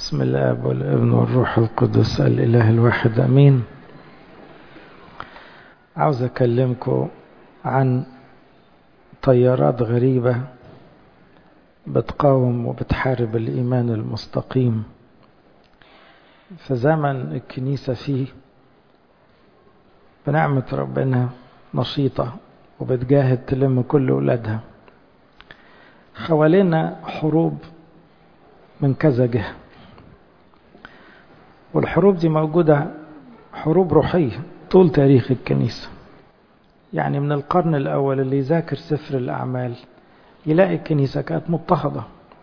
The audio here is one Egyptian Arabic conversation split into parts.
بسم الاب والابن والروح القدس الاله الواحد امين عاوز اكلمكم عن طيارات غريبه بتقاوم وبتحارب الايمان المستقيم في زمن الكنيسه فيه بنعمه ربنا نشيطه وبتجاهد تلم كل ولادها حوالينا حروب من كذا جهة والحروب دي موجودة حروب روحية طول تاريخ الكنيسة يعني من القرن الأول اللي يذاكر سفر الأعمال يلاقي الكنيسة كانت مضطهدة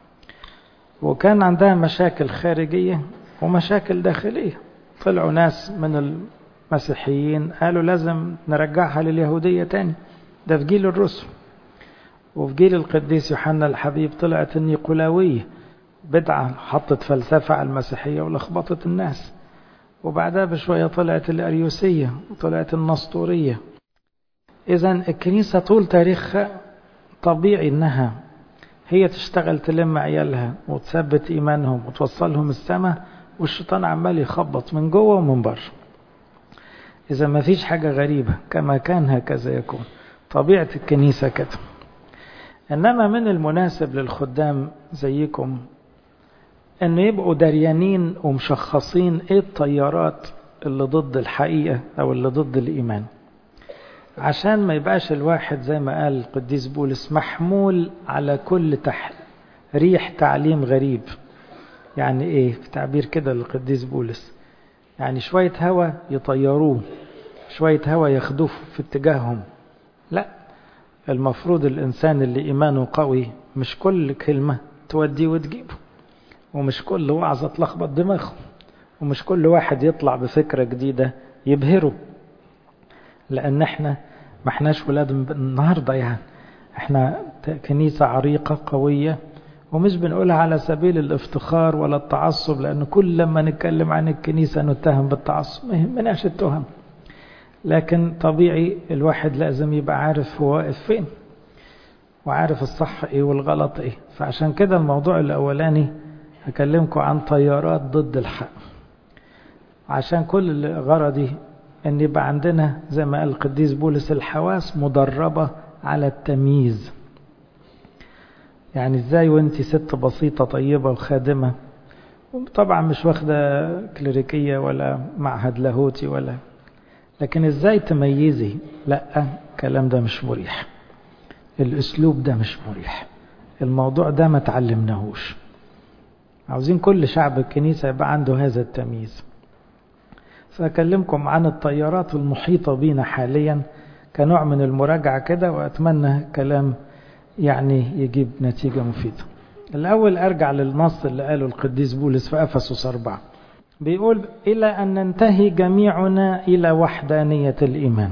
وكان عندها مشاكل خارجية ومشاكل داخلية طلعوا ناس من المسيحيين قالوا لازم نرجعها لليهودية تاني ده في جيل الرسل وفي جيل القديس يوحنا الحبيب طلعت النيقولاوية بدعة حطت فلسفة على المسيحية ولخبطت الناس وبعدها بشوية طلعت الأريوسية وطلعت النسطورية إذا الكنيسة طول تاريخها طبيعي إنها هي تشتغل تلم عيالها وتثبت إيمانهم وتوصلهم السماء والشيطان عمال يخبط من جوه ومن بره إذا ما فيش حاجة غريبة كما كان هكذا يكون طبيعة الكنيسة كده إنما من المناسب للخدام زيكم أن يبقوا دريانين ومشخصين إيه الطيارات اللي ضد الحقيقة أو اللي ضد الإيمان عشان ما يبقاش الواحد زي ما قال القديس بولس محمول على كل تح ريح تعليم غريب يعني إيه في تعبير كده للقديس بولس يعني شوية هوا يطيروه شوية هوا ياخدوه في اتجاههم لا المفروض الإنسان اللي إيمانه قوي مش كل كلمة توديه وتجيبه ومش كل وعظة تلخبط دماغه ومش كل واحد يطلع بفكرة جديدة يبهره لأن احنا ما احناش ولاد النهاردة يعني احنا كنيسة عريقة قوية ومش بنقولها على سبيل الافتخار ولا التعصب لأن كل لما نتكلم عن الكنيسة نتهم بالتعصب ما يهمناش التهم لكن طبيعي الواحد لازم يبقى عارف هو واقف فين وعارف الصح ايه والغلط ايه فعشان كده الموضوع الاولاني هكلمكم عن طيارات ضد الحق عشان كل غرضي ان يبقى عندنا زي ما قال القديس بولس الحواس مدربة على التمييز يعني ازاي وانت ست بسيطة طيبة وخادمة طبعا مش واخدة كليريكية ولا معهد لاهوتي ولا لكن ازاي تميزي لا الكلام ده مش مريح الاسلوب ده مش مريح الموضوع ده ما تعلمناهوش عاوزين كل شعب الكنيسة يبقى عنده هذا التمييز فأكلمكم عن الطيارات المحيطة بينا حاليا كنوع من المراجعة كده وأتمنى كلام يعني يجيب نتيجة مفيدة الأول أرجع للنص اللي قاله القديس بولس في أفسس أربعة بيقول إلى أن ننتهي جميعنا إلى وحدانية الإيمان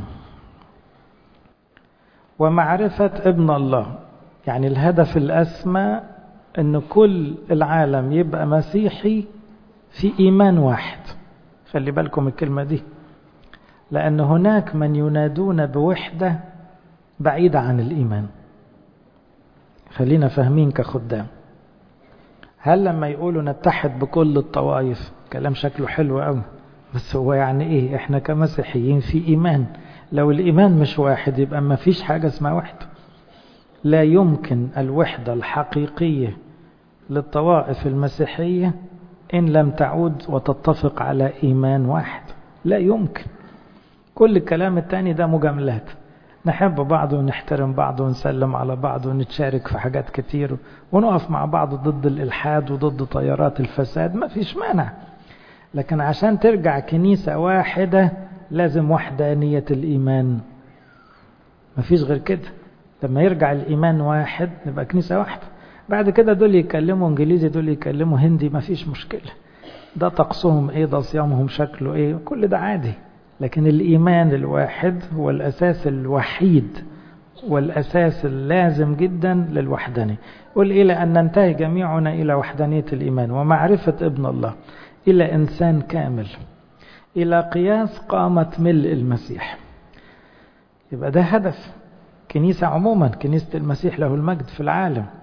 ومعرفة ابن الله يعني الهدف الأسمى أن كل العالم يبقى مسيحي في إيمان واحد خلي بالكم الكلمة دي لأن هناك من ينادون بوحدة بعيدة عن الإيمان خلينا فاهمين كخدام هل لما يقولوا نتحد بكل الطوائف كلام شكله حلو قوي بس هو يعني ايه احنا كمسيحيين في ايمان لو الايمان مش واحد يبقى ما فيش حاجة اسمها وحدة لا يمكن الوحدة الحقيقية للطوائف المسيحية إن لم تعود وتتفق على إيمان واحد لا يمكن كل الكلام التاني ده مجاملات نحب بعض ونحترم بعض ونسلم على بعض ونتشارك في حاجات كتير ونقف مع بعض ضد الإلحاد وضد طيارات الفساد ما فيش مانع لكن عشان ترجع كنيسة واحدة لازم وحدانية الإيمان ما فيش غير كده لما يرجع الإيمان واحد نبقى كنيسة واحدة بعد كده دول يكلموا انجليزي دول يكلموا هندي ما فيش مشكلة ده طقسهم ايه ده صيامهم شكله ايه كل ده عادي لكن الإيمان الواحد هو الأساس الوحيد والأساس اللازم جدا للوحدانية قل إلى أن ننتهي جميعنا إلى وحدانية الإيمان ومعرفة ابن الله إلى إنسان كامل إلى قياس قامة ملء المسيح يبقى ده هدف كنيسة عموما كنيسة المسيح له المجد في العالم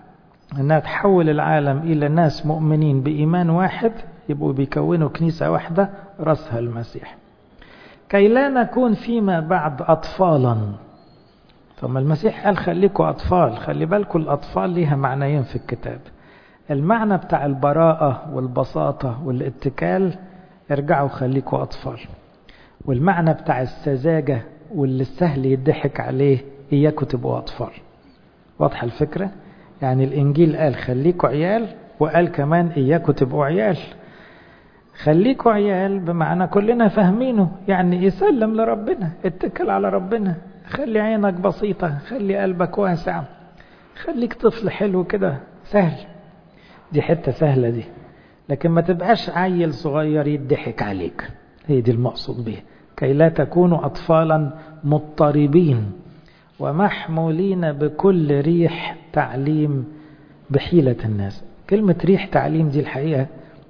انها تحول العالم الى ناس مؤمنين بايمان واحد يبقوا بيكونوا كنيسة واحدة رأسها المسيح كي لا نكون فيما بعد أطفالا ثم المسيح قال خليكوا أطفال خلي بالكم الأطفال ليها معنيين في الكتاب المعنى بتاع البراءة والبساطة والاتكال ارجعوا خليكوا أطفال والمعنى بتاع السذاجة واللي السهل يضحك عليه إياكوا تبقوا أطفال واضحة الفكرة يعني الإنجيل قال خليكوا عيال وقال كمان إياكوا تبقوا عيال خليكوا عيال بمعنى كلنا فاهمينه يعني يسلم لربنا اتكل على ربنا خلي عينك بسيطة خلي قلبك واسع خليك طفل حلو كده سهل دي حتة سهلة دي لكن ما تبقاش عيل صغير يضحك عليك هي دي المقصود به كي لا تكونوا أطفالا مضطربين ومحمولين بكل ريح تعليم بحيلة الناس كلمة ريح تعليم دي الحقيقة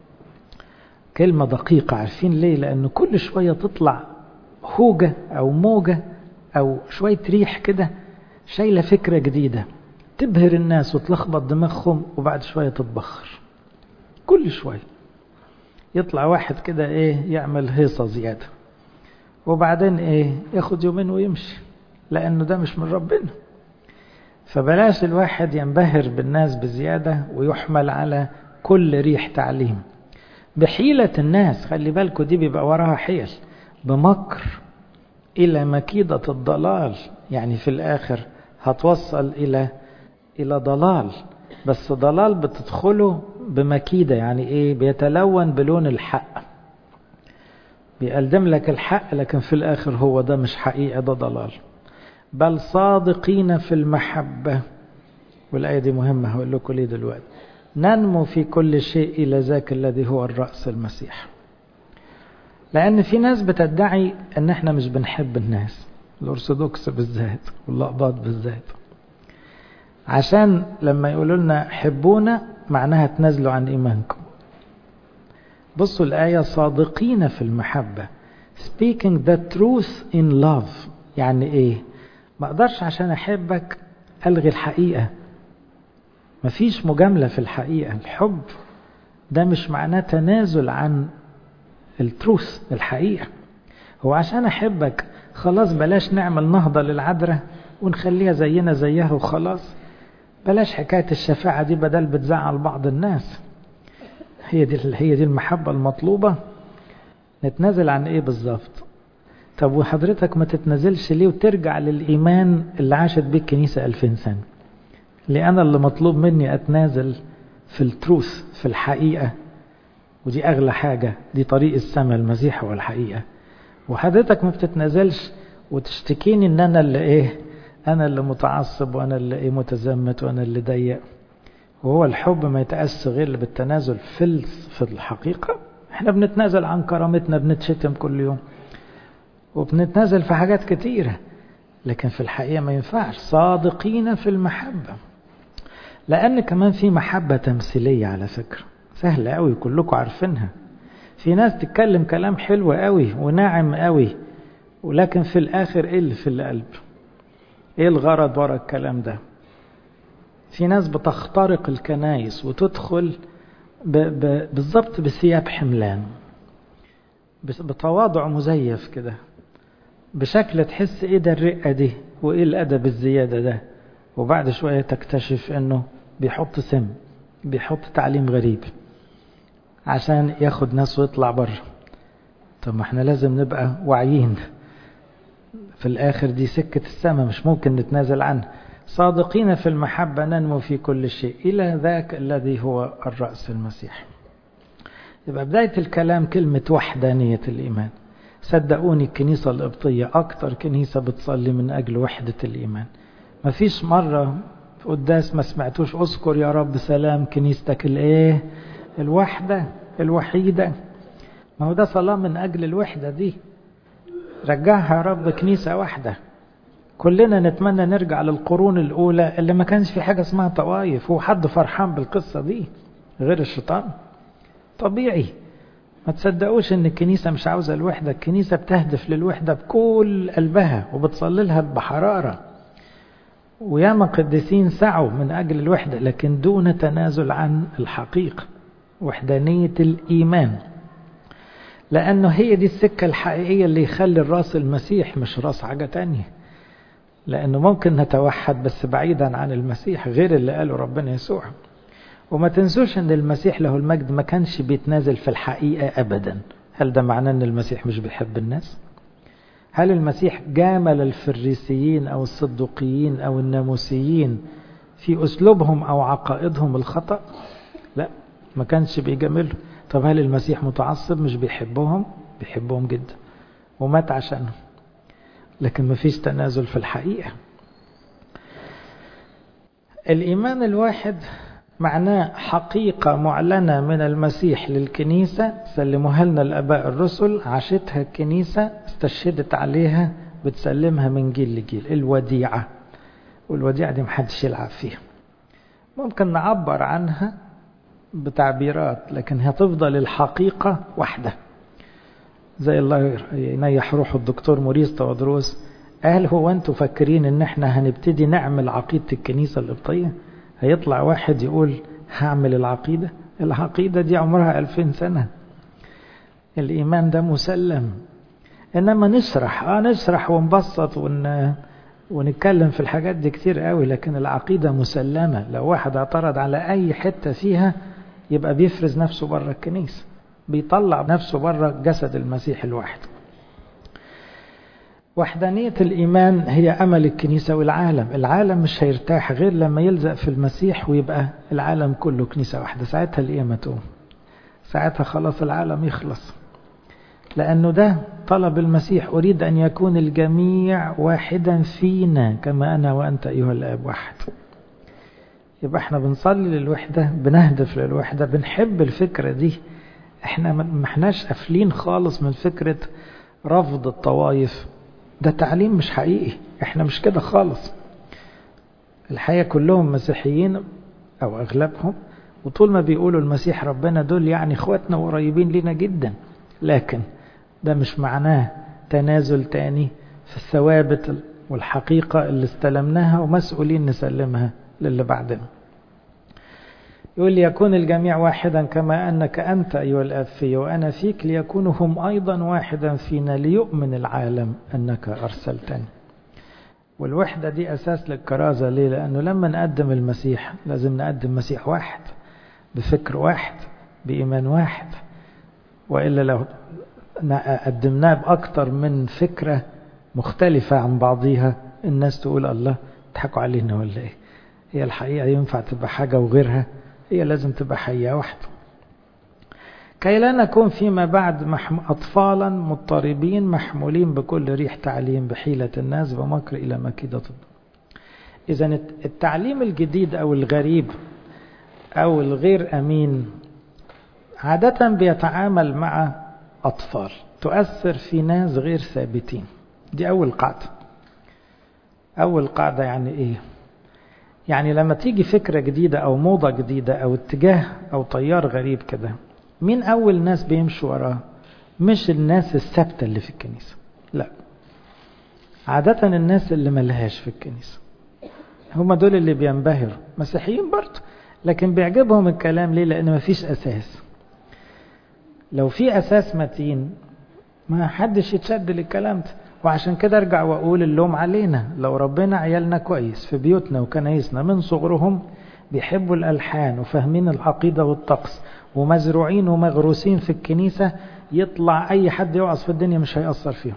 كلمة دقيقة عارفين ليه لأنه كل شوية تطلع هوجة أو موجة أو شوية ريح كده شايلة فكرة جديدة تبهر الناس وتلخبط دماغهم وبعد شوية تتبخر كل شوية يطلع واحد كده ايه يعمل هيصة زيادة وبعدين ايه ياخد يومين ويمشي لأنه ده مش من ربنا فبلاش الواحد ينبهر بالناس بزيادة ويحمل على كل ريح تعليم بحيلة الناس خلي بالكوا دي بيبقى وراها حيل بمكر إلى مكيدة الضلال يعني في الآخر هتوصل إلى إلى ضلال بس ضلال بتدخله بمكيدة يعني إيه بيتلون بلون الحق بيقدم لك الحق لكن في الآخر هو ده مش حقيقة ده ضلال بل صادقين في المحبة والآية دي مهمة هقول لكم ليه دلوقتي ننمو في كل شيء إلى ذاك الذي هو الرأس المسيح لأن في ناس بتدعي أن احنا مش بنحب الناس الأرثوذكس بالذات واللقباط بالذات عشان لما يقولوا لنا حبونا معناها تنازلوا عن إيمانكم بصوا الآية صادقين في المحبة speaking the truth in love يعني إيه ما أقدرش عشان أحبك ألغي الحقيقة مفيش مجاملة في الحقيقة الحب ده مش معناه تنازل عن التروث الحقيقة هو عشان أحبك خلاص بلاش نعمل نهضة للعذراء ونخليها زينا زيها وخلاص بلاش حكاية الشفاعة دي بدل بتزعل بعض الناس هي دي هي دي المحبة المطلوبة نتنازل عن ايه بالظبط طب وحضرتك ما تتنازلش ليه وترجع للإيمان اللي عاشت بيه الكنيسة ألفين سنة ليه أنا اللي مطلوب مني أتنازل في التروث في الحقيقة ودي أغلى حاجة دي طريق السماء المسيح هو الحقيقة وحضرتك ما بتتنازلش وتشتكيني ان انا اللي ايه انا اللي متعصب وانا اللي ايه متزمت وانا اللي ضيق وهو الحب ما يتأس غير بالتنازل في في الحقيقة احنا بنتنازل عن كرامتنا بنتشتم كل يوم وبنتنازل في حاجات كتيرة لكن في الحقيقة ما ينفعش صادقين في المحبة لأن كمان في محبة تمثيلية على فكرة سهلة قوي كلكم عارفينها في ناس تتكلم كلام حلو قوي وناعم قوي ولكن في الآخر إيه اللي في القلب إيه الغرض ورا الكلام ده في ناس بتخترق الكنايس وتدخل ب... ب... بالضبط بثياب حملان بتواضع مزيف كده بشكل تحس ايه ده الرقة دي وايه الادب الزيادة ده وبعد شوية تكتشف انه بيحط سم بيحط تعليم غريب عشان ياخد ناس ويطلع بره طب ما احنا لازم نبقى واعيين في الاخر دي سكة السماء مش ممكن نتنازل عنها صادقين في المحبة ننمو في كل شيء إلى ذاك الذي هو الرأس المسيح يبقى بداية الكلام كلمة وحدانية الإيمان صدقوني الكنيسة القبطية أكتر كنيسة بتصلي من أجل وحدة الإيمان ما فيش مرة في قداس ما سمعتوش أذكر يا رب سلام كنيستك الإيه الوحدة الوحيدة ما هو ده صلاة من أجل الوحدة دي رجعها يا رب كنيسة واحدة كلنا نتمنى نرجع للقرون الأولى اللي ما كانش في حاجة اسمها طوائف هو حد فرحان بالقصة دي غير الشيطان طبيعي ما تصدقوش ان الكنيسة مش عاوزة الوحدة الكنيسة بتهدف للوحدة بكل قلبها وبتصلي لها بحرارة وياما قديسين سعوا من أجل الوحدة لكن دون تنازل عن الحقيقة وحدانية الإيمان لأنه هي دي السكة الحقيقية اللي يخلي الراس المسيح مش راس حاجة تانية لأنه ممكن نتوحد بس بعيدا عن المسيح غير اللي قاله ربنا يسوع وما تنسوش أن المسيح له المجد ما كانش بيتنازل في الحقيقة أبدا هل ده معناه أن المسيح مش بيحب الناس؟ هل المسيح جامل الفريسيين أو الصدوقيين أو الناموسيين في أسلوبهم أو عقائدهم الخطأ؟ لا ما كانش بيجاملهم طب هل المسيح متعصب مش بيحبهم؟ بيحبهم جدا ومات عشانهم لكن ما فيش تنازل في الحقيقة الإيمان الواحد معناه حقيقة معلنة من المسيح للكنيسة سلموها لنا الأباء الرسل عاشتها الكنيسة استشهدت عليها بتسلمها من جيل لجيل الوديعة والوديعة دي محدش يلعب فيها ممكن نعبر عنها بتعبيرات لكن هتفضل الحقيقة واحدة زي الله ينيح روح الدكتور موريس تودروس قال هو انتوا فاكرين ان احنا هنبتدي نعمل عقيدة الكنيسة القبطية هيطلع واحد يقول هعمل العقيدة العقيدة دي عمرها ألفين سنة الإيمان ده مسلم إنما نشرح آه نشرح ونبسط ون... ونتكلم في الحاجات دي كتير قوي لكن العقيدة مسلمة لو واحد اعترض على أي حتة فيها يبقى بيفرز نفسه بره الكنيسة بيطلع نفسه بره جسد المسيح الواحد وحدانية الإيمان هي أمل الكنيسة والعالم العالم مش هيرتاح غير لما يلزق في المسيح ويبقى العالم كله كنيسة واحدة ساعتها القيامة تقوم ساعتها خلاص العالم يخلص لأنه ده طلب المسيح أريد أن يكون الجميع واحدا فينا كما أنا وأنت أيها الآب واحد يبقى احنا بنصلي للوحدة بنهدف للوحدة بنحب الفكرة دي احنا ما احناش قافلين خالص من فكرة رفض الطوائف ده تعليم مش حقيقي احنا مش كده خالص الحقيقة كلهم مسيحيين او اغلبهم وطول ما بيقولوا المسيح ربنا دول يعني اخواتنا وقريبين لنا جدا لكن ده مش معناه تنازل تاني في الثوابت والحقيقة اللي استلمناها ومسؤولين نسلمها للي بعدنا يقول ليكون الجميع واحدا كما أنك أنت أيها الآب في وأنا فيك ليكونوا هم أيضا واحدا فينا ليؤمن العالم أنك أرسلتني والوحدة دي أساس للكرازة ليه لأنه لما نقدم المسيح لازم نقدم مسيح واحد بفكر واحد بإيمان واحد وإلا لو قدمناه بأكتر من فكرة مختلفة عن بعضيها الناس تقول الله تضحكوا علينا ولا إيه هي الحقيقة ينفع تبقى حاجة وغيرها هي لازم تبقى حية واحدة كي لا نكون فيما بعد أطفالا مضطربين محمولين بكل ريح تعليم بحيلة الناس بمكر إلى مكيدة إذا التعليم الجديد أو الغريب أو الغير أمين عادة بيتعامل مع أطفال تؤثر في ناس غير ثابتين دي أول قاعدة أول قاعدة يعني إيه يعني لما تيجي فكرة جديدة أو موضة جديدة أو اتجاه أو تيار غريب كده مين أول ناس بيمشوا وراه مش الناس الثابتة اللي في الكنيسة لا عادة الناس اللي ملهاش في الكنيسة هم دول اللي بينبهروا مسيحيين برضه لكن بيعجبهم الكلام ليه لأن مفيش أساس لو في أساس متين ما حدش يتشد للكلام ده وعشان كده ارجع واقول اللوم علينا لو ربنا عيالنا كويس في بيوتنا وكنايسنا من صغرهم بيحبوا الالحان وفاهمين العقيده والطقس ومزروعين ومغروسين في الكنيسه يطلع اي حد يوعظ في الدنيا مش هيأثر فيهم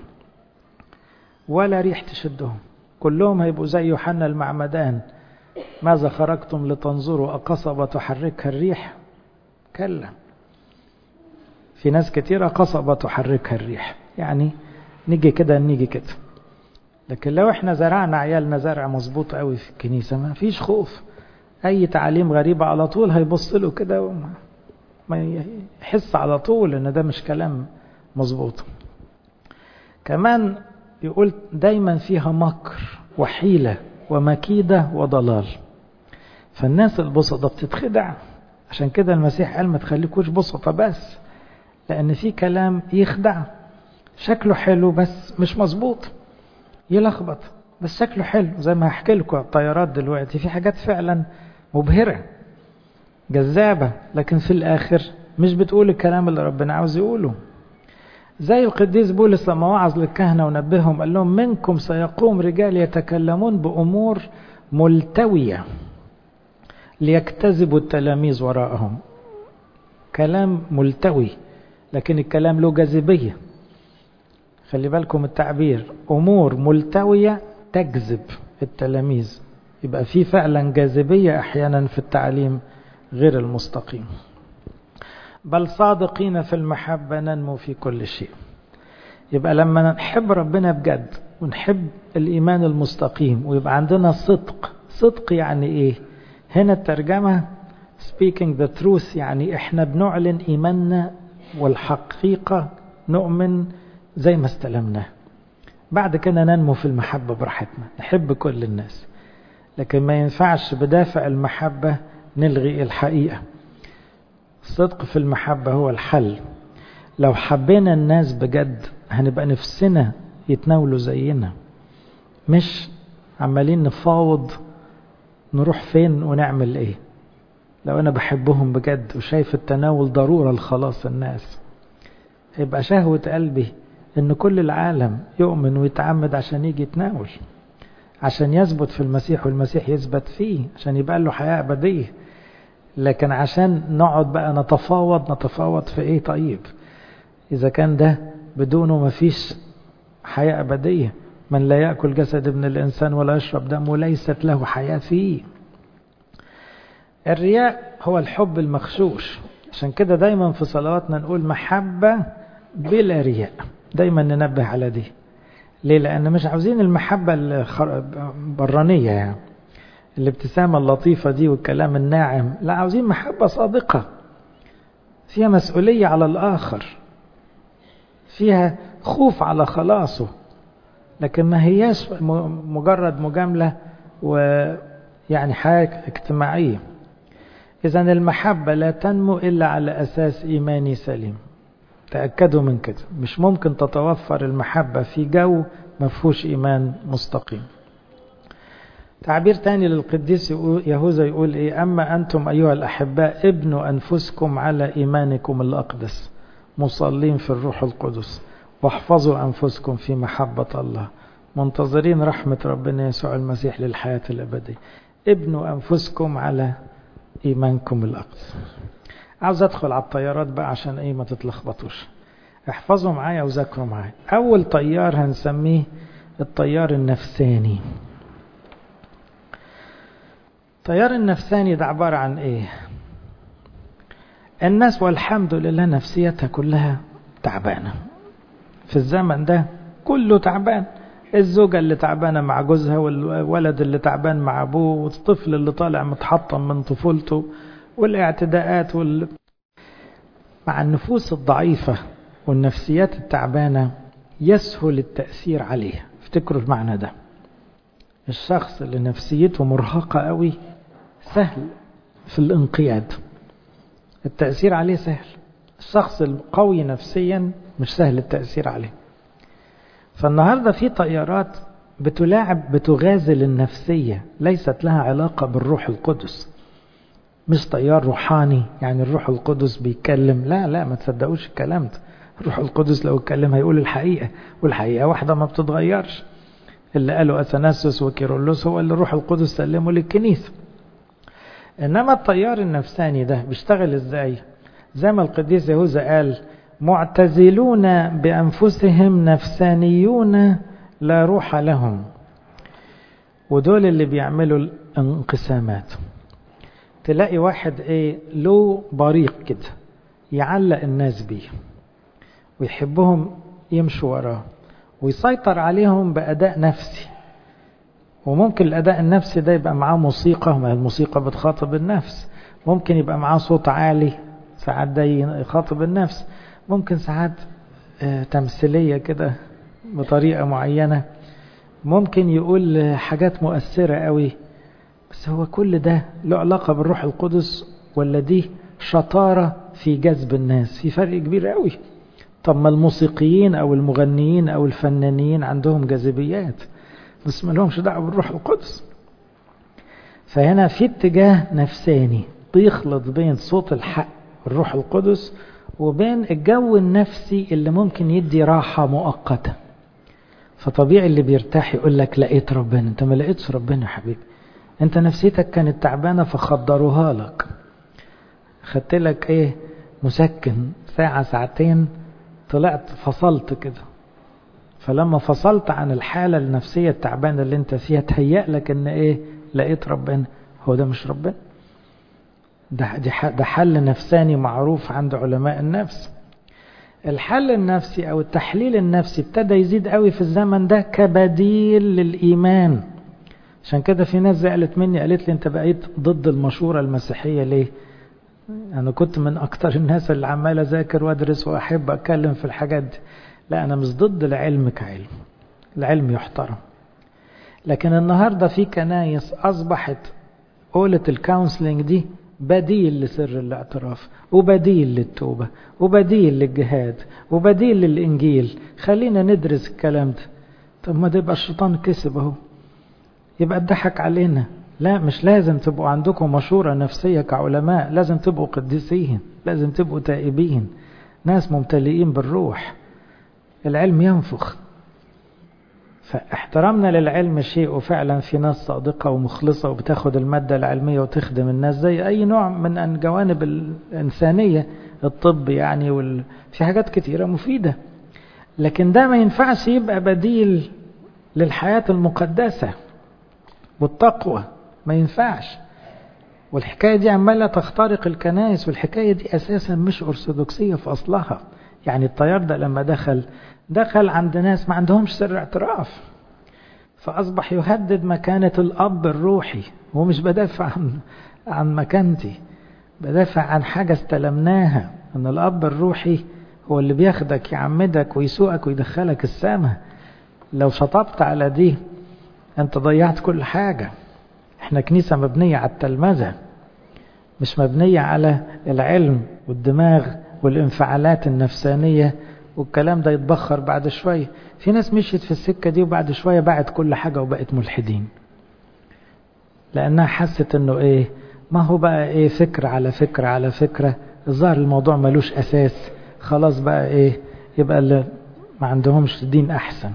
ولا ريح تشدهم كلهم هيبقوا زي يوحنا المعمدان ماذا خرجتم لتنظروا أقصبة تحركها الريح كلا في ناس كتيرة قصبة تحركها الريح يعني نيجي كده نيجي كده لكن لو احنا زرعنا عيالنا زرع مظبوط قوي في الكنيسة ما فيش خوف اي تعاليم غريبة على طول هيبص له كده وما ما يحس على طول ان ده مش كلام مظبوط كمان يقول دايما فيها مكر وحيلة ومكيدة وضلال فالناس البسطة بتتخدع عشان كده المسيح قال ما تخليكوش بسطة بس لأن في كلام يخدع شكله حلو بس مش مظبوط يلخبط بس شكله حلو زي ما هحكي لكم الطيارات دلوقتي في حاجات فعلا مبهرة جذابة لكن في الآخر مش بتقول الكلام اللي ربنا عاوز يقوله زي القديس بولس لما وعظ للكهنة ونبههم قال لهم منكم سيقوم رجال يتكلمون بأمور ملتوية ليجتذبوا التلاميذ وراءهم كلام ملتوي لكن الكلام له جاذبية خلي بالكم التعبير أمور ملتوية تجذب التلاميذ يبقى في فعلا جاذبية أحيانا في التعليم غير المستقيم بل صادقين في المحبة ننمو في كل شيء يبقى لما نحب ربنا بجد ونحب الإيمان المستقيم ويبقى عندنا صدق صدق يعني إيه هنا الترجمة speaking the truth يعني إحنا بنعلن إيماننا والحقيقة نؤمن زي ما استلمناه بعد كده ننمو في المحبة براحتنا نحب كل الناس لكن ما ينفعش بدافع المحبة نلغي الحقيقة الصدق في المحبة هو الحل لو حبينا الناس بجد هنبقى نفسنا يتناولوا زينا مش عمالين نفاوض نروح فين ونعمل ايه لو انا بحبهم بجد وشايف التناول ضرورة لخلاص الناس يبقى شهوة قلبي ان كل العالم يؤمن ويتعمد عشان يجي يتناول عشان يثبت في المسيح والمسيح يثبت فيه عشان يبقى له حياة أبدية لكن عشان نقعد بقى نتفاوض نتفاوض في ايه طيب اذا كان ده بدونه مفيش حياة أبدية من لا يأكل جسد ابن الإنسان ولا يشرب دمه ليست له حياة فيه الرياء هو الحب المخشوش عشان كده دايما في صلواتنا نقول محبة بلا رياء دايما ننبه على دي ليه لأن مش عاوزين المحبة البرانية يعني الابتسامة اللطيفة دي والكلام الناعم لا عاوزين محبة صادقة فيها مسؤولية على الآخر فيها خوف على خلاصه لكن ما هياش مجرد مجاملة ويعني حياة اجتماعية إذا المحبة لا تنمو إلا على أساس إيماني سليم تأكدوا من كده مش ممكن تتوفر المحبة في جو ما فيهوش إيمان مستقيم تعبير تاني للقديس يهوذا يقول إيه أما أنتم أيها الأحباء ابنوا أنفسكم على إيمانكم الأقدس مصلين في الروح القدس واحفظوا أنفسكم في محبة الله منتظرين رحمة ربنا يسوع المسيح للحياة الأبدية ابنوا أنفسكم على إيمانكم الأقدس عاوز أدخل على الطيارات بقى عشان إيه ما تتلخبطوش احفظوا معايا وذاكروا معايا أول طيار هنسميه الطيار النفساني الطيار النفساني ده عبارة عن إيه الناس والحمد لله نفسيتها كلها تعبانة في الزمن ده كله تعبان الزوجة اللي تعبانة مع جوزها والولد اللي تعبان مع أبوه والطفل اللي طالع متحطم من طفولته والاعتداءات وال... مع النفوس الضعيفة والنفسيات التعبانة يسهل التأثير عليها افتكروا المعنى ده الشخص اللي نفسيته مرهقة قوي سهل في الانقياد التأثير عليه سهل الشخص القوي نفسيا مش سهل التأثير عليه فالنهاردة في طيارات بتلاعب بتغازل النفسية ليست لها علاقة بالروح القدس مش طيار روحاني يعني الروح القدس بيتكلم لا لا ما تصدقوش الكلام ده الروح القدس لو اتكلم هيقول الحقيقة والحقيقة واحدة ما بتتغيرش اللي قاله أثناسوس وكيرلس هو اللي الروح القدس سلمه للكنيسة إنما الطيار النفساني ده بيشتغل إزاي زي ما القديس يهوذا قال معتزلون بأنفسهم نفسانيون لا روح لهم ودول اللي بيعملوا الانقسامات تلاقي واحد ايه له بريق كده يعلق الناس بيه ويحبهم يمشوا وراه ويسيطر عليهم بأداء نفسي وممكن الأداء النفسي ده يبقى معاه موسيقى ما الموسيقى بتخاطب النفس ممكن يبقى معاه صوت عالي ساعات ده يخاطب النفس ممكن ساعات آه تمثيلية كده بطريقة معينة ممكن يقول حاجات مؤثرة قوي بس هو كل ده له علاقة بالروح القدس ولا دي شطارة في جذب الناس في فرق كبير قوي طب ما الموسيقيين او المغنيين او الفنانين عندهم جاذبيات بس ما لهمش دعوة بالروح القدس فهنا في اتجاه نفساني بيخلط بين صوت الحق والروح القدس وبين الجو النفسي اللي ممكن يدي راحة مؤقتة فطبيعي اللي بيرتاح يقول لك لقيت ربنا انت ما لقيتش ربنا يا حبيبي انت نفسيتك كانت تعبانة فخدروها لك خدت لك ايه مسكن ساعة ساعتين طلعت فصلت كده فلما فصلت عن الحالة النفسية التعبانة اللي انت فيها تهيأ لك ان ايه لقيت ربنا هو ده مش ربنا ده, ده حل نفساني معروف عند علماء النفس الحل النفسي او التحليل النفسي ابتدى يزيد قوي في الزمن ده كبديل للإيمان عشان كده في ناس زعلت مني قالت لي انت بقيت ضد المشورة المسيحية ليه انا كنت من اكتر الناس اللي عمال اذاكر وادرس واحب اتكلم في الحاجات دي لا انا مش ضد العلم كعلم العلم يحترم لكن النهاردة في كنايس اصبحت قولة الكونسلنج دي بديل لسر الاعتراف وبديل للتوبة وبديل للجهاد وبديل للإنجيل خلينا ندرس الكلام ده طب ما ده يبقى الشيطان كسب اهو يبقى اتضحك علينا لا مش لازم تبقوا عندكم مشورة نفسية كعلماء لازم تبقوا قديسين لازم تبقوا تائبين ناس ممتلئين بالروح العلم ينفخ فاحترامنا للعلم شيء وفعلا في ناس صادقة ومخلصة وبتاخد المادة العلمية وتخدم الناس زي أي نوع من الجوانب الإنسانية الطب يعني وال... في حاجات كتيرة مفيدة لكن ده ما ينفعش يبقى بديل للحياة المقدسة والتقوى ما ينفعش والحكاية دي عمالة تخترق الكنائس والحكاية دي أساسا مش أرثوذكسية في أصلها يعني الطيار ده لما دخل دخل عند ناس ما عندهمش سر اعتراف فأصبح يهدد مكانة الأب الروحي هو مش بدافع عن عن مكانتي بدافع عن حاجة استلمناها أن الأب الروحي هو اللي بياخدك يعمدك ويسوقك ويدخلك السماء لو شطبت على دي أنت ضيعت كل حاجة احنا كنيسة مبنية على التلمذة مش مبنية على العلم والدماغ والانفعالات النفسانية والكلام ده يتبخر بعد شوية في ناس مشيت في السكة دي وبعد شوية باعت كل حاجة وبقت ملحدين لأنها حست انه ايه ما هو بقى ايه فكرة على فكرة على فكرة الظاهر الموضوع ملوش أساس خلاص بقى ايه يبقى اللي ما عندهمش دين أحسن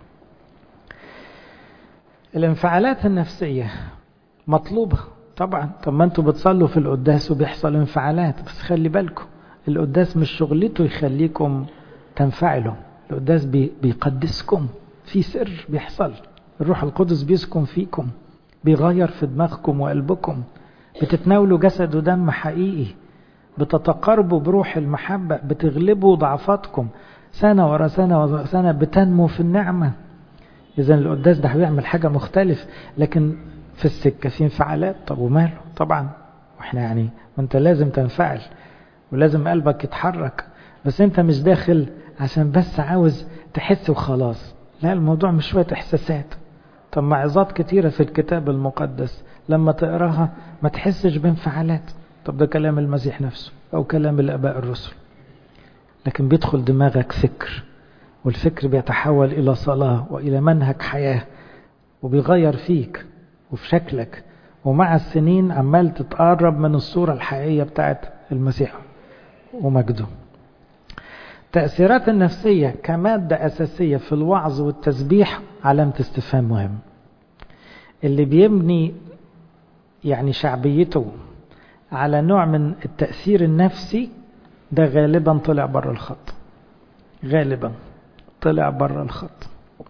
الانفعالات النفسية مطلوبة طبعا طب ما انتوا بتصلوا في القداس وبيحصل انفعالات بس خلي بالكم القداس مش شغلته يخليكم تنفعلوا القداس بي بيقدسكم في سر بيحصل الروح القدس بيسكن فيكم بيغير في دماغكم وقلبكم بتتناولوا جسد ودم حقيقي بتتقربوا بروح المحبة بتغلبوا ضعفاتكم سنة ورا سنة ورا سنة بتنمو في النعمة إذا القداس ده بيعمل حاجة مختلف لكن في السكة في انفعالات طب وماله طبعا واحنا يعني وانت لازم تنفعل ولازم قلبك يتحرك بس انت مش داخل عشان بس عاوز تحس وخلاص لا الموضوع مش شوية احساسات طب معظات كتيرة في الكتاب المقدس لما تقراها ما تحسش بانفعالات طب ده كلام المسيح نفسه او كلام الاباء الرسل لكن بيدخل دماغك فكر والفكر بيتحول الى صلاة والى منهج حياة وبيغير فيك وفي شكلك ومع السنين عمال تتقرب من الصورة الحقيقية بتاعت المسيح ومجده التأثيرات النفسية كمادة أساسية في الوعظ والتسبيح علامة استفهام مهم اللي بيبني يعني شعبيته على نوع من التأثير النفسي ده غالبا طلع بره الخط غالبا طلع بره الخط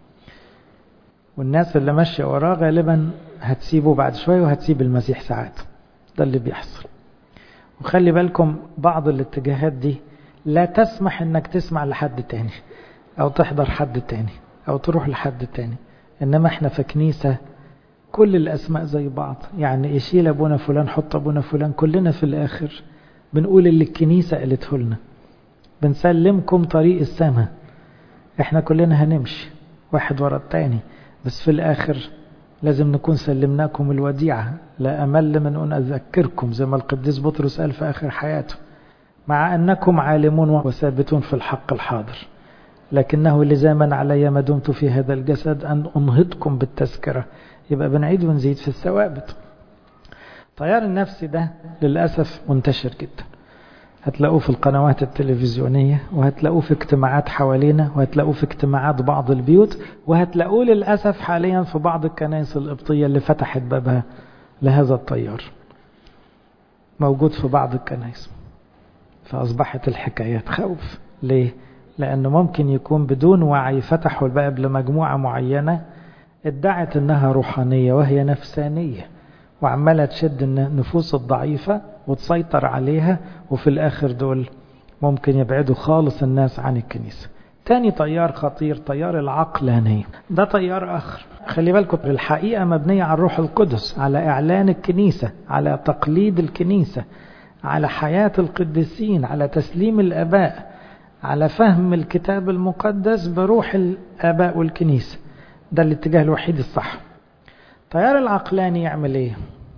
والناس اللي ماشية وراه غالبا هتسيبه بعد شوية وهتسيب المسيح ساعات ده اللي بيحصل وخلي بالكم بعض الاتجاهات دي لا تسمح انك تسمع لحد تاني او تحضر حد تاني او تروح لحد تاني انما احنا في كنيسة كل الاسماء زي بعض يعني يشيل ابونا فلان حط ابونا فلان كلنا في الاخر بنقول اللي الكنيسة قالته لنا بنسلمكم طريق السماء احنا كلنا هنمشي واحد ورا التاني بس في الاخر لازم نكون سلمناكم الوديعة لا أمل من أن أذكركم زي ما القديس بطرس قال في آخر حياته مع أنكم عالمون وثابتون في الحق الحاضر لكنه لزاما علي ما دمت في هذا الجسد أن أنهضكم بالتذكرة يبقى بنعيد ونزيد في الثوابت طيار النفس ده للأسف منتشر جدا هتلاقوه في القنوات التلفزيونية وهتلاقوه في اجتماعات حوالينا وهتلاقوه في اجتماعات بعض البيوت وهتلاقوه للأسف حاليا في بعض الكنائس القبطية اللي فتحت بابها لهذا الطيار موجود في بعض الكنائس فأصبحت الحكايات خوف ليه؟ لأنه ممكن يكون بدون وعي فتحوا الباب لمجموعة معينة ادعت انها روحانية وهي نفسانية وعمالة تشد النفوس الضعيفة وتسيطر عليها وفي الآخر دول ممكن يبعدوا خالص الناس عن الكنيسة تاني طيار خطير طيار العقلانية ده طيار آخر خلي بالكم الحقيقة مبنية على الروح القدس على إعلان الكنيسة على تقليد الكنيسة على حياة القديسين على تسليم الآباء على فهم الكتاب المقدس بروح الآباء والكنيسة ده الاتجاه الوحيد الصح التيار العقلاني يعمل ايه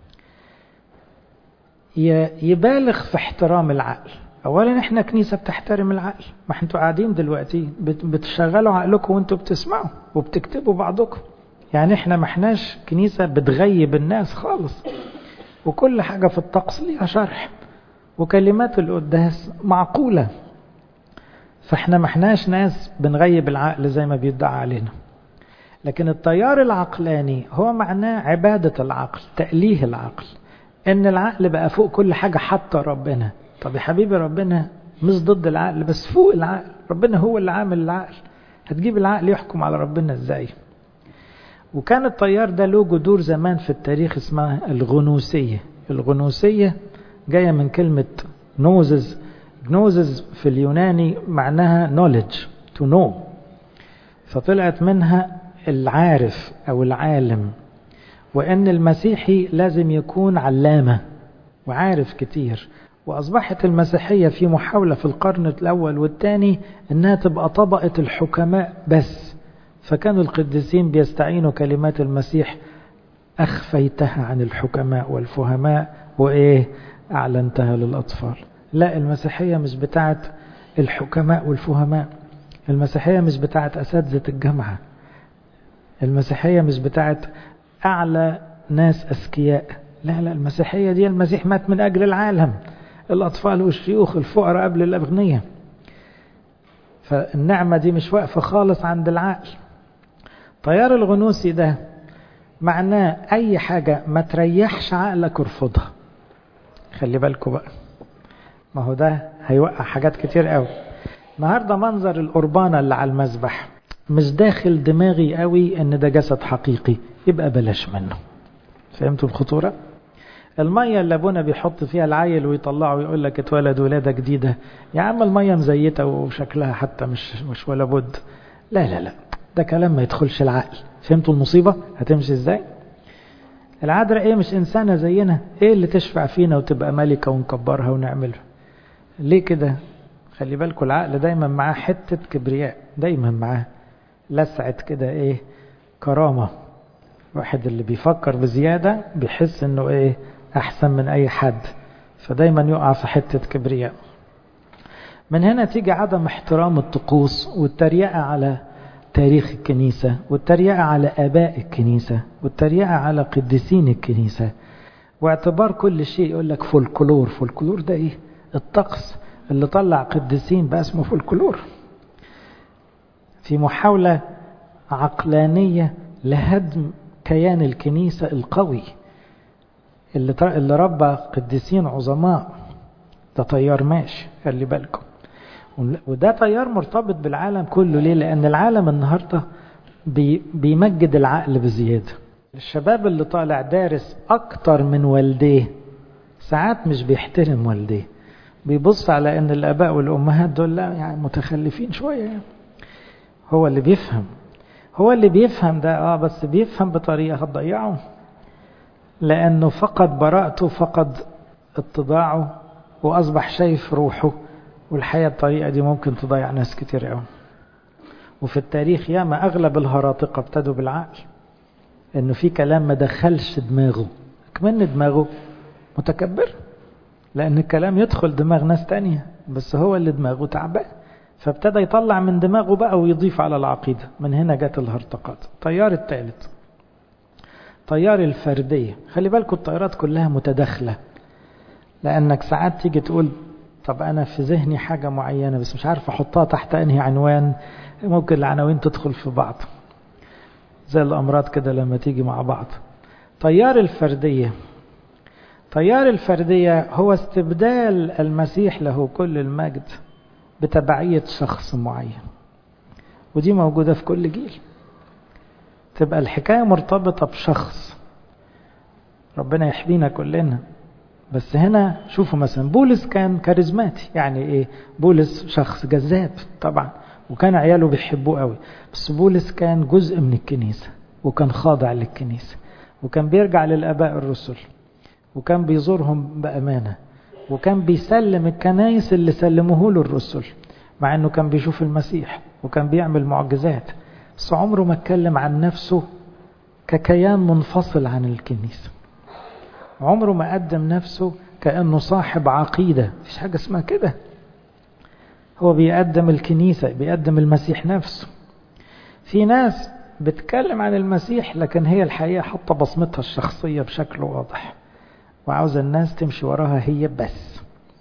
يبالغ في احترام العقل اولا احنا كنيسة بتحترم العقل ما انتوا قاعدين دلوقتي بتشغلوا عقلكم وانتوا بتسمعوا وبتكتبوا بعضكم يعني احنا ما احناش كنيسة بتغيب الناس خالص وكل حاجة في الطقس ليها شرح وكلمات القداس معقولة فاحنا ما احناش ناس بنغيب العقل زي ما بيدعى علينا لكن التيار العقلاني هو معناه عبادة العقل تأليه العقل ان العقل بقى فوق كل حاجة حتى ربنا طب يا حبيبي ربنا مش ضد العقل بس فوق العقل ربنا هو اللي عامل العقل هتجيب العقل يحكم على ربنا ازاي وكان التيار ده له جذور زمان في التاريخ اسمها الغنوسية الغنوسية جاية من كلمة نوزز نوزز في اليوناني معناها knowledge to know فطلعت منها العارف أو العالم وأن المسيحي لازم يكون علامة وعارف كتير وأصبحت المسيحية في محاولة في القرن الأول والثاني أنها تبقى طبقة الحكماء بس فكانوا القديسين بيستعينوا كلمات المسيح أخفيتها عن الحكماء والفهماء وإيه أعلنتها للأطفال لا المسيحية مش بتاعت الحكماء والفهماء المسيحية مش بتاعت أساتذة الجامعة المسيحية مش بتاعت أعلى ناس أذكياء لا لا المسيحية دي المسيح مات من أجل العالم الأطفال والشيوخ الفقراء قبل الأغنياء فالنعمة دي مش واقفة خالص عند العقل طيار الغنوسي ده معناه أي حاجة ما تريحش عقلك ارفضها خلي بالكم بقى ما هو ده هيوقع حاجات كتير قوي النهارده منظر القربانة اللي على المذبح مش داخل دماغي قوي ان ده جسد حقيقي يبقى بلاش منه فهمتوا الخطورة المية اللي ابونا بيحط فيها العيل ويطلعه ويقول لك اتولد ولادة جديدة يا عم المية مزيتة وشكلها حتى مش مش ولا بد لا لا لا ده كلام ما يدخلش العقل فهمتوا المصيبة هتمشي ازاي العذراء ايه مش انسانة زينا ايه اللي تشفع فينا وتبقى ملكة ونكبرها ونعملها ليه كده خلي بالكم العقل دايما معاه حتة كبرياء دايما معاه لسعة كده ايه كرامة واحد اللي بيفكر بزيادة بيحس انه ايه احسن من اي حد فدايما يقع في حتة كبرياء من هنا تيجي عدم احترام الطقوس والتريقة على تاريخ الكنيسة والتريقة على آباء الكنيسة والتريقة على قديسين الكنيسة واعتبار كل شيء يقول لك فولكلور فولكلور ده ايه الطقس اللي طلع قديسين بقى اسمه فولكلور في محاولة عقلانية لهدم كيان الكنيسة القوي اللي اللي ربى قديسين عظماء ده طيار ماشي خلي بالكم وده طيار مرتبط بالعالم كله ليه لأن العالم النهاردة بي بيمجد العقل بزيادة الشباب اللي طالع دارس أكتر من والديه ساعات مش بيحترم والديه بيبص على ان الاباء والامهات دول لا يعني متخلفين شويه يعني هو اللي بيفهم هو اللي بيفهم ده اه بس بيفهم بطريقه هتضيعه لانه فقد براءته فقد اتضاعه واصبح شايف روحه والحقيقه الطريقه دي ممكن تضيع ناس كتير قوي وفي التاريخ ياما اغلب الهراطقه ابتدوا بالعقل انه في كلام ما دخلش دماغه كمان دماغه متكبر لأن الكلام يدخل دماغ ناس تانية بس هو اللي دماغه تعبان فابتدى يطلع من دماغه بقى ويضيف على العقيدة من هنا جت الهرطقات التيار الثالث تيار الفردية خلي بالكم التيارات كلها متداخلة لأنك ساعات تيجي تقول طب أنا في ذهني حاجة معينة بس مش عارف أحطها تحت أنهي عنوان ممكن العناوين تدخل في بعض زي الأمراض كده لما تيجي مع بعض تيار الفردية تيار الفردية هو استبدال المسيح له كل المجد بتبعية شخص معين ودي موجودة في كل جيل تبقى الحكاية مرتبطة بشخص ربنا يحمينا كلنا بس هنا شوفوا مثلا بولس كان كاريزماتي يعني ايه بولس شخص جذاب طبعا وكان عياله بيحبوه قوي بس بولس كان جزء من الكنيسة وكان خاضع للكنيسة وكان بيرجع للآباء الرسل وكان بيزورهم بأمانة وكان بيسلم الكنايس اللي سلموه له الرسل مع انه كان بيشوف المسيح وكان بيعمل معجزات بس عمره ما اتكلم عن نفسه ككيان منفصل عن الكنيسة عمره ما قدم نفسه كأنه صاحب عقيدة مفيش حاجة اسمها كده هو بيقدم الكنيسة بيقدم المسيح نفسه في ناس بتكلم عن المسيح لكن هي الحقيقة حاطة بصمتها الشخصية بشكل واضح وعاوزة الناس تمشي وراها هي بس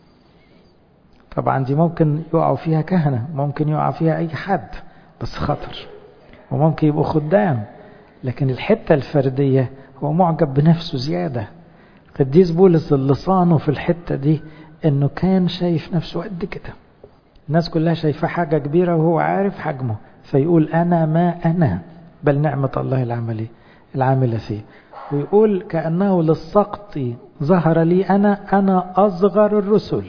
طبعا دي ممكن يقعوا فيها كهنة ممكن يقع فيها أي حد بس خطر وممكن يبقوا خدام لكن الحتة الفردية هو معجب بنفسه زيادة قديس بولس اللي صانه في الحتة دي انه كان شايف نفسه قد كده الناس كلها شايفاه حاجة كبيرة وهو عارف حجمه فيقول أنا ما أنا بل نعمة الله العملية العاملة فيه ويقول كأنه للسقط ظهر لي أنا أنا أصغر الرسل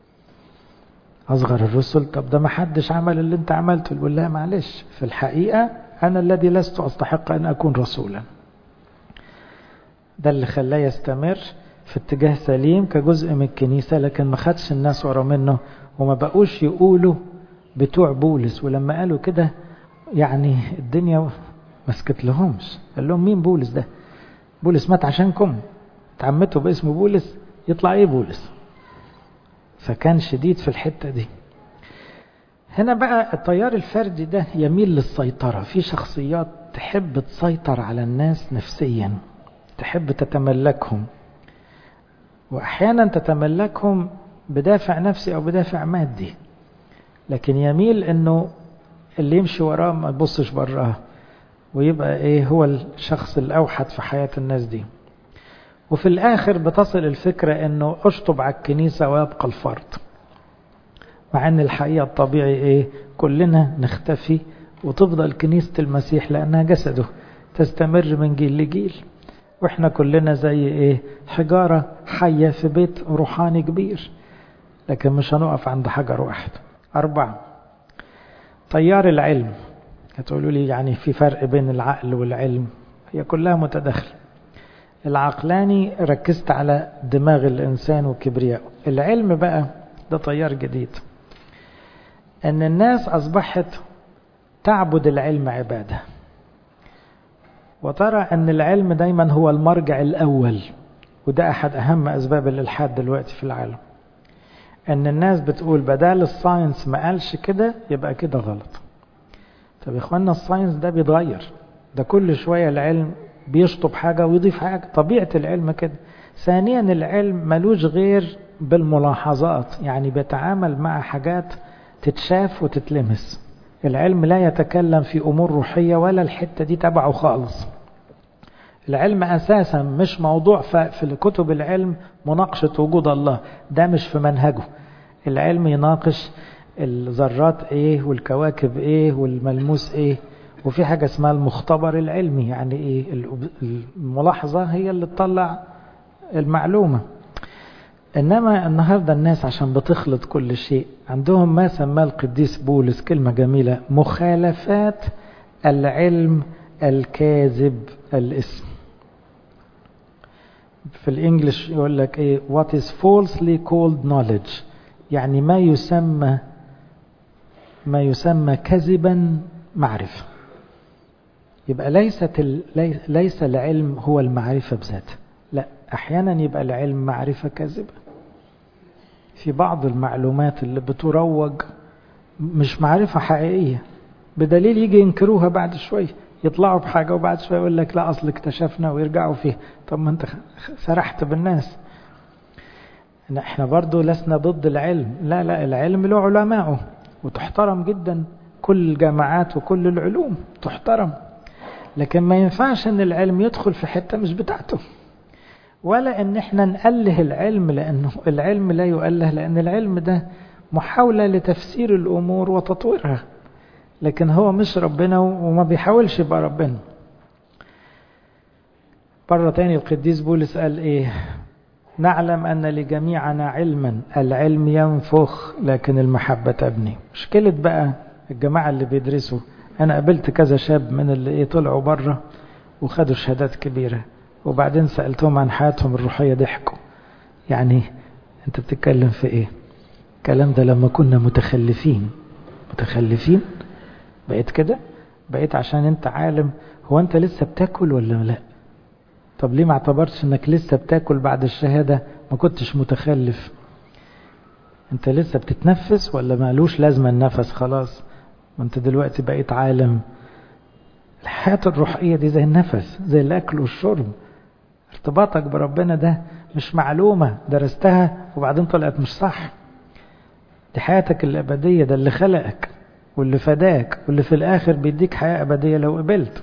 أصغر الرسل طب ده ما حدش عمل اللي انت عملته يقول لا معلش في الحقيقة أنا الذي لست أستحق أن أكون رسولا ده اللي خلاه يستمر في اتجاه سليم كجزء من الكنيسة لكن ما خدش الناس ورا منه وما بقوش يقولوا بتوع بولس ولما قالوا كده يعني الدنيا مسكت لهمش قال لهم مين بولس ده بولس مات عشانكم تعمته باسم بولس يطلع ايه بولس فكان شديد في الحتة دي هنا بقى التيار الفردي ده يميل للسيطرة في شخصيات تحب تسيطر على الناس نفسيا تحب تتملكهم وأحيانا تتملكهم بدافع نفسي أو بدافع مادي لكن يميل أنه اللي يمشي وراه ما يبصش براه ويبقى إيه هو الشخص الأوحد في حياة الناس دي وفي الآخر بتصل الفكرة أنه أشطب على الكنيسة ويبقى الفرد مع أن الحقيقة الطبيعي إيه كلنا نختفي وتفضل كنيسة المسيح لأنها جسده تستمر من جيل لجيل واحنا كلنا زي ايه حجارة حية في بيت روحاني كبير لكن مش هنقف عند حجر واحد أربعة طيار العلم هتقولوا لي يعني في فرق بين العقل والعلم هي كلها متداخلة العقلاني ركزت على دماغ الإنسان وكبرياءه العلم بقى ده طيار جديد أن الناس أصبحت تعبد العلم عباده وترى أن العلم دايما هو المرجع الأول وده أحد أهم أسباب الإلحاد دلوقتي في العالم أن الناس بتقول بدال الساينس ما قالش كده يبقى كده غلط طب يا إخوانا الساينس ده بيتغير ده كل شوية العلم بيشطب حاجة ويضيف حاجة طبيعة العلم كده ثانيا العلم ملوش غير بالملاحظات يعني بيتعامل مع حاجات تتشاف وتتلمس العلم لا يتكلم في أمور روحية ولا الحتة دي تبعه خالص العلم أساسا مش موضوع في كتب العلم مناقشة وجود الله ده مش في منهجه العلم يناقش الذرات ايه والكواكب ايه والملموس ايه وفي حاجة اسمها المختبر العلمي يعني ايه الملاحظة هي اللي تطلع المعلومة إنما النهاردة الناس عشان بتخلط كل شيء عندهم ما سماه القديس بولس كلمة جميلة مخالفات العلم الكاذب الاسم في الانجليش يقول لك ايه what is falsely called knowledge يعني ما يسمى ما يسمى كذبا معرفة يبقى ليست ال... ليس العلم هو المعرفة بذاته لا احيانا يبقى العلم معرفة كاذبة في بعض المعلومات اللي بتروج مش معرفة حقيقية بدليل يجي ينكروها بعد شوية يطلعوا بحاجة وبعد شوية يقول لك لا أصل اكتشفنا ويرجعوا فيه طب ما أنت سرحت بالناس احنا برضو لسنا ضد العلم لا لا العلم له علماءه وتحترم جدا كل الجامعات وكل العلوم تحترم لكن ما ينفعش ان العلم يدخل في حتة مش بتاعته ولا ان احنا نأله العلم لانه العلم لا يؤله لان العلم ده محاولة لتفسير الامور وتطويرها لكن هو مش ربنا وما بيحاولش يبقى ربنا مرة تاني القديس بولس قال ايه نعلم أن لجميعنا علما العلم ينفخ لكن المحبة تبني مشكلة بقى الجماعة اللي بيدرسوا أنا قابلت كذا شاب من اللي إيه طلعوا بره وخدوا شهادات كبيرة وبعدين سألتهم عن حياتهم الروحية ضحكوا يعني أنت بتتكلم في إيه الكلام ده لما كنا متخلفين متخلفين بقيت كده بقيت عشان أنت عالم هو أنت لسه بتاكل ولا لا طب ليه ما اعتبرتش انك لسه بتاكل بعد الشهادة ما كنتش متخلف انت لسه بتتنفس ولا مالوش لازمة النفس خلاص وانت دلوقتي بقيت عالم الحياة الروحية دي زي النفس زي الاكل والشرب ارتباطك بربنا ده مش معلومة درستها وبعدين طلعت مش صح دي حياتك الأبدية ده اللي خلقك واللي فداك واللي في الآخر بيديك حياة أبدية لو قبلت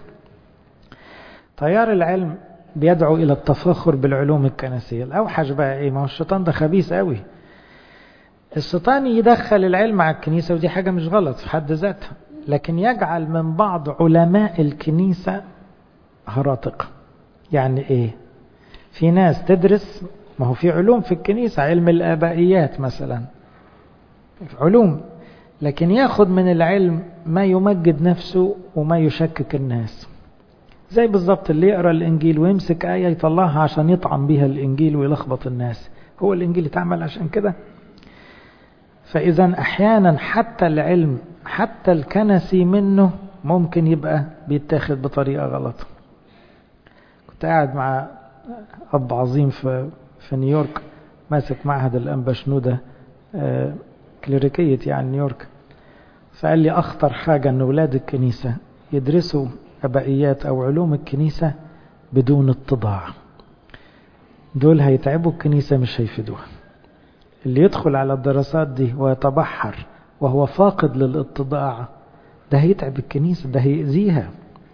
تيار العلم بيدعو إلى التفاخر بالعلوم الكنسية الأوحش بقى إيه ما هو الشيطان ده خبيث قوي الشيطان يدخل العلم على الكنيسة ودي حاجة مش غلط في حد ذاتها لكن يجعل من بعض علماء الكنيسة هراطقة يعني إيه في ناس تدرس ما هو في علوم في الكنيسة علم الآبائيات مثلا علوم لكن ياخد من العلم ما يمجد نفسه وما يشكك الناس زي بالظبط اللي يقرا الانجيل ويمسك ايه يطلعها عشان يطعن بيها الانجيل ويلخبط الناس هو الانجيل اتعمل عشان كده فاذا احيانا حتى العلم حتى الكنسي منه ممكن يبقى بيتاخد بطريقه غلط كنت قاعد مع اب عظيم في في نيويورك ماسك معهد الانبا شنوده كليريكيه يعني نيويورك فقال لي اخطر حاجه ان اولاد الكنيسه يدرسوا أبائيات أو علوم الكنيسة بدون اتضاع دول هيتعبوا الكنيسة مش هيفيدوها اللي يدخل على الدراسات دي ويتبحر وهو فاقد للاتضاع ده هيتعب الكنيسة ده هيأذيها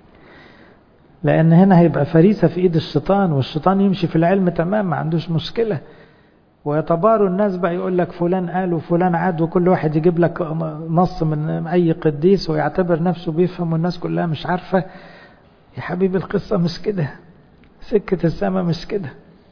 لأن هنا هيبقى فريسة في إيد الشيطان والشيطان يمشي في العلم تمام ما عندوش مشكلة ويتباروا الناس بقى يقول لك فلان قال وفلان عاد وكل واحد يجيب لك نص من أي قديس ويعتبر نفسه بيفهم والناس كلها مش عارفة يا حبيبي القصة مش كده سكة السماء مش كده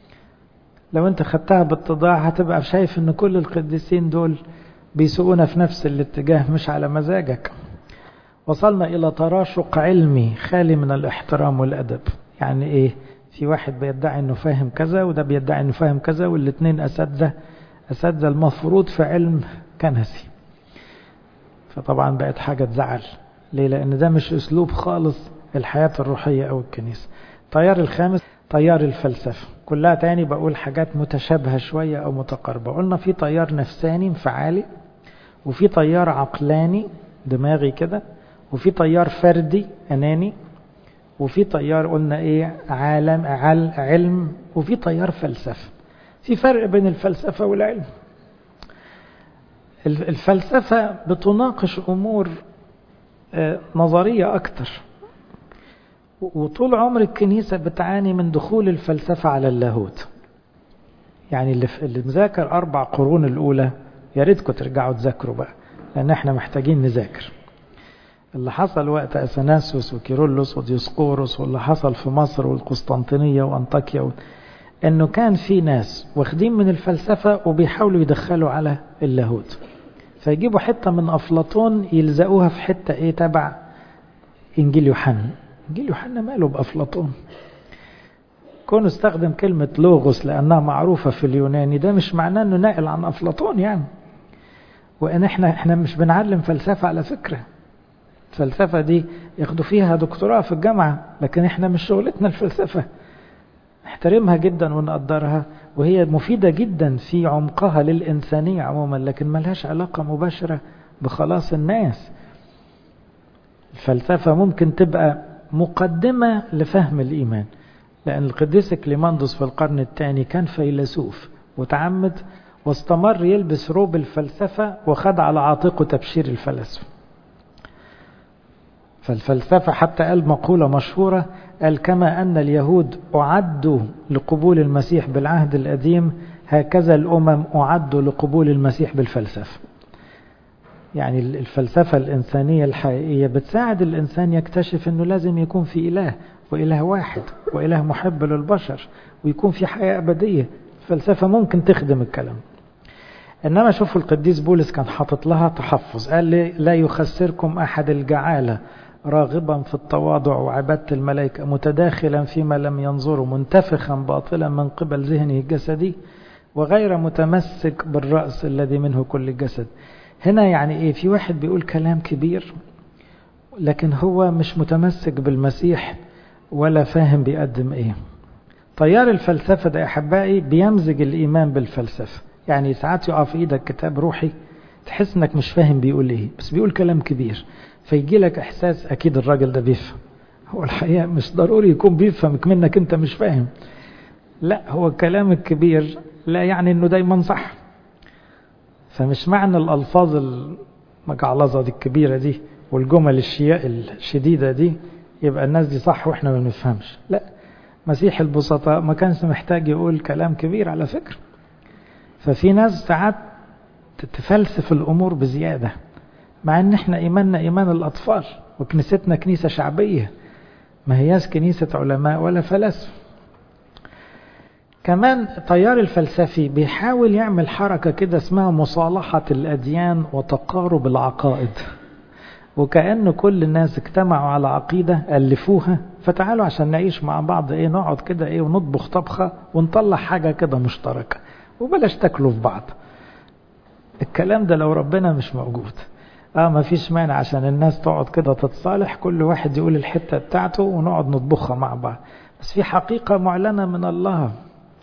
لو انت خدتها باتضاع هتبقى شايف ان كل القديسين دول بيسوقونا في نفس الاتجاه مش على مزاجك وصلنا إلى تراشق علمي خالي من الاحترام والأدب يعني إيه في واحد بيدعي انه فاهم كذا وده بيدعي انه فاهم كذا والاثنين اساتذه اساتذه المفروض في علم كنسي فطبعا بقت حاجه تزعل ليه لان ده مش اسلوب خالص الحياه الروحيه او الكنيسه التيار الخامس تيار الفلسفه كلها تاني بقول حاجات متشابهه شويه او متقاربه قلنا في تيار نفساني انفعالي وفي تيار عقلاني دماغي كده وفي تيار فردي اناني وفي تيار قلنا ايه عالم عل علم وفي تيار فلسفه في فرق بين الفلسفه والعلم الفلسفه بتناقش امور نظريه اكتر وطول عمر الكنيسه بتعاني من دخول الفلسفه على اللاهوت يعني اللي, اللي مذاكر اربع قرون الاولى يا ريتكم ترجعوا تذاكروا بقى لان احنا محتاجين نذاكر اللي حصل وقت أثناسوس وكيرلس وديوسقورس واللي حصل في مصر والقسطنطينية وأنطاكيا و... إنه كان في ناس واخدين من الفلسفة وبيحاولوا يدخلوا على اللاهوت فيجيبوا حتة من أفلاطون يلزقوها في حتة إيه تبع إنجيل يوحنا إنجيل يوحنا ماله بأفلاطون كونه استخدم كلمة لوغوس لأنها معروفة في اليوناني ده مش معناه إنه ناقل عن أفلاطون يعني وإن إحنا إحنا مش بنعلم فلسفة على فكرة الفلسفة دي ياخدوا فيها دكتوراه في الجامعة لكن احنا مش شغلتنا الفلسفة نحترمها جدا ونقدرها وهي مفيدة جدا في عمقها للإنسانية عموما لكن ملهاش علاقة مباشرة بخلاص الناس الفلسفة ممكن تبقى مقدمة لفهم الإيمان لأن القديس كليماندوس في القرن الثاني كان فيلسوف وتعمد واستمر يلبس روب الفلسفة وخد على عاتقه تبشير الفلاسفة فالفلسفة حتى قال مقولة مشهورة قال كما أن اليهود أعدوا لقبول المسيح بالعهد القديم هكذا الأمم أعدوا لقبول المسيح بالفلسفة يعني الفلسفة الإنسانية الحقيقية بتساعد الإنسان يكتشف أنه لازم يكون في إله وإله واحد وإله محب للبشر ويكون في حياة أبدية الفلسفة ممكن تخدم الكلام إنما شوفوا القديس بولس كان حاطط لها تحفظ قال لي لا يخسركم أحد الجعالة راغبا في التواضع وعبادة الملائكة متداخلا فيما لم ينظروا منتفخا باطلا من قبل ذهنه الجسدي وغير متمسك بالرأس الذي منه كل الجسد هنا يعني ايه في واحد بيقول كلام كبير لكن هو مش متمسك بالمسيح ولا فاهم بيقدم ايه طيار الفلسفة ده يا أحبائي بيمزج الإيمان بالفلسفة يعني ساعات يقع في إيدك كتاب روحي تحس إنك مش فاهم بيقول إيه بس بيقول كلام كبير فيجي لك إحساس أكيد الراجل ده بيفهم هو الحقيقة مش ضروري يكون بيفهمك منك أنت مش فاهم لا هو الكلام الكبير لا يعني إنه دايما صح فمش معنى الألفاظ المجعلظة دي الكبيرة دي والجمل الشديدة دي يبقى الناس دي صح وإحنا ما بنفهمش لا مسيح البسطاء ما كانش محتاج يقول كلام كبير على فكرة ففي ناس ساعات تفلسف الأمور بزيادة مع ان احنا ايماننا ايمان الاطفال وكنيستنا كنيسة شعبية ما هياش كنيسة علماء ولا فلاسفة كمان التيار الفلسفي بيحاول يعمل حركة كده اسمها مصالحة الأديان وتقارب العقائد وكأن كل الناس اجتمعوا على عقيدة ألفوها فتعالوا عشان نعيش مع بعض ايه نقعد كده ايه ونطبخ طبخة ونطلع حاجة كده مشتركة وبلاش تاكلوا في بعض الكلام ده لو ربنا مش موجود اه ما فيش مانع عشان الناس تقعد كده تتصالح كل واحد يقول الحتة بتاعته ونقعد نطبخها مع بعض بس في حقيقة معلنة من الله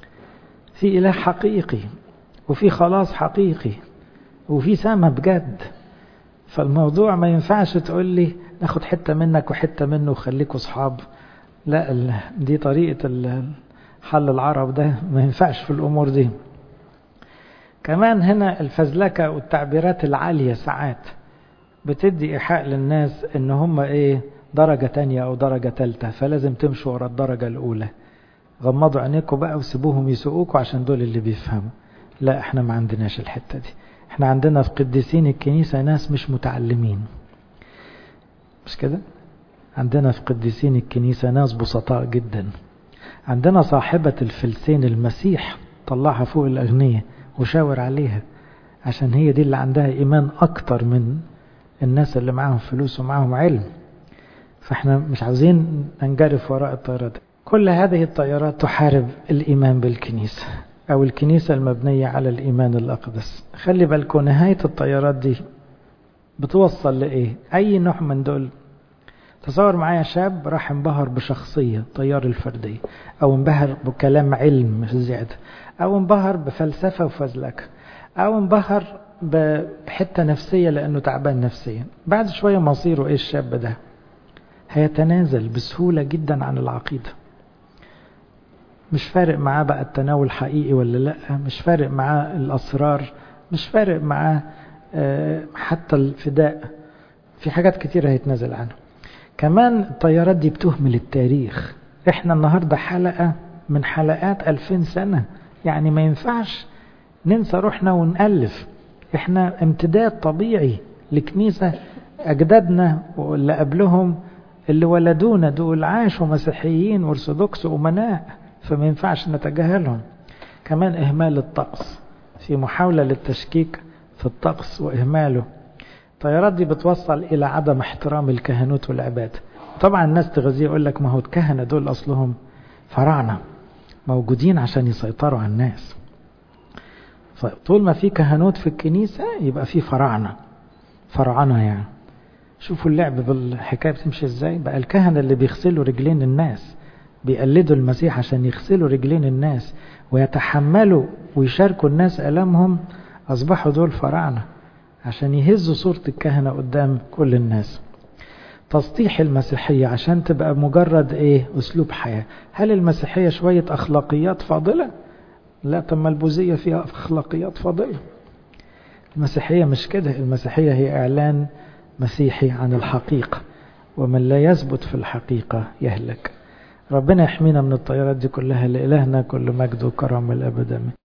في إله حقيقي وفي خلاص حقيقي وفي سما بجد فالموضوع ما ينفعش تقول لي ناخد حتة منك وحتة منه وخليكوا صحاب لا دي طريقة حل العرب ده ما ينفعش في الأمور دي كمان هنا الفزلكة والتعبيرات العالية ساعات بتدي إيحاء للناس إن هم إيه درجة تانية أو درجة تالتة فلازم تمشوا ورا الدرجة الأولى غمضوا عينيكم بقى وسيبوهم يسوقوكوا عشان دول اللي بيفهموا لا احنا ما عندناش الحتة دي احنا عندنا في قديسين الكنيسة ناس مش متعلمين مش كده عندنا في قديسين الكنيسة ناس بسطاء جدا عندنا صاحبة الفلسين المسيح طلعها فوق الأغنية وشاور عليها عشان هي دي اللي عندها إيمان أكتر من الناس اللي معاهم فلوس ومعاهم علم فاحنا مش عاوزين ننجرف وراء الطيارات كل هذه الطيارات تحارب الإيمان بالكنيسة أو الكنيسة المبنية على الإيمان الأقدس خلي بالكم نهاية الطيارات دي بتوصل لإيه أي نوع من دول تصور معايا شاب راح انبهر بشخصية طيار الفردية أو انبهر بكلام علم زيادة أو انبهر بفلسفة وفزلكة أو انبهر بحتة نفسية لأنه تعبان نفسيا بعد شوية مصيره إيه الشاب ده هيتنازل بسهولة جدا عن العقيدة مش فارق معاه بقى التناول حقيقي ولا لا مش فارق معاه الأسرار مش فارق معاه حتى الفداء في حاجات كتير هيتنازل عنها كمان الطيارات دي بتهمل التاريخ احنا النهاردة حلقة من حلقات ألفين سنة يعني ما ينفعش ننسى روحنا ونألف احنا امتداد طبيعي لكنيسة أجدادنا واللي قبلهم اللي ولدونا دول عاشوا مسيحيين وارثوذكس وأمناء فما ينفعش نتجاهلهم كمان إهمال الطقس في محاولة للتشكيك في الطقس وإهماله الطيارات دي بتوصل إلى عدم احترام الكهنوت والعبادة طبعا الناس تغذيه يقول لك ما هو الكهنة دول أصلهم فراعنة موجودين عشان يسيطروا على الناس فطول ما في كهنوت في الكنيسة يبقى في فراعنة فراعنة يعني شوفوا اللعب بالحكاية بتمشي ازاي بقى الكهنة اللي بيغسلوا رجلين الناس بيقلدوا المسيح عشان يغسلوا رجلين الناس ويتحملوا ويشاركوا الناس ألمهم أصبحوا دول فراعنة عشان يهزوا صورة الكهنة قدام كل الناس تسطيح المسيحية عشان تبقى مجرد ايه اسلوب حياة هل المسيحية شوية اخلاقيات فاضلة لا طب ما البوذية فيها اخلاقيات فاضلة المسيحية مش كده المسيحية هي اعلان مسيحي عن الحقيقة ومن لا يثبت في الحقيقة يهلك ربنا يحمينا من الطيارات دي كلها لإلهنا كل مجد وكرم الأبد